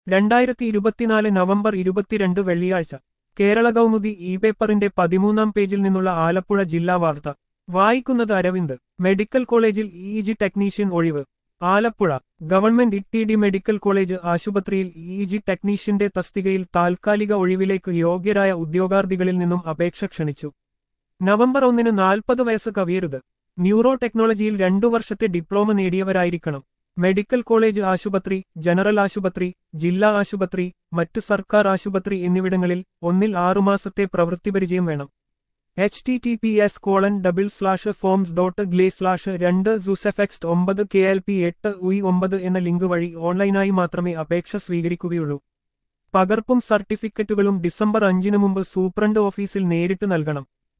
രണ്ടായിരത്തി ഇരുപത്തിനാല് നവംബർ ഇരുപത്തിരണ്ട് വെള്ളിയാഴ്ച കേരള കൗമുദി ഇ പേപ്പറിന്റെ പതിമൂന്നാം പേജിൽ നിന്നുള്ള ആലപ്പുഴ ജില്ലാ വാർത്ത വായിക്കുന്നത് അരവിന്ദ് മെഡിക്കൽ കോളേജിൽ ഇ ജി ടെക്നീഷ്യൻ ഒഴിവ് Alappuzha government E D medical college ആശുപത്രിയിൽ ഇ ജി ടെക്നീഷ്യന്റെ തസ്തികയിൽ താൽക്കാലിക ഒഴിവിലേക്ക് യോഗ്യരായ ഉദ്യോഗാർത്ഥികളിൽ നിന്നും അപേക്ഷ ക്ഷണിച്ചു നവംബർ ഒന്നിന് നാൽപ്പത് വയസ്സ് കവിയരുത് ന്യൂറോ ടെക്നോളജിയിൽ രണ്ടു വർഷത്തെ ഡിപ്ലോമ നേടിയവരായിരിക്കണം മെഡിക്കൽ കോളേജ് ആശുപത്രി ജനറൽ ആശുപത്രി ജില്ലാ ആശുപത്രി മറ്റ് സർക്കാർ ആശുപത്രി എന്നിവിടങ്ങളിൽ ഒന്നിൽ ആറുമാസത്തെ പ്രവൃത്തിപരിചയം വേണം H T T P S colon double slash forms dot gle slash രണ്ട് സൂസെഫെക്സ്റ്റ് ഒമ്പത് കെ എൽ പി എട്ട് ഉയ് ഒമ്പത് എന്ന ലിങ്ക് വഴി ഓൺലൈനായി മാത്രമേ അപേക്ഷ സ്വീകരിക്കുകയുള്ളൂ പകർപ്പും സർട്ടിഫിക്കറ്റുകളും ഡിസംബർ അഞ്ചിന് മുമ്പ് സൂപ്രണ്ട് ഓഫീസിൽ നേരിട്ട് നൽകണം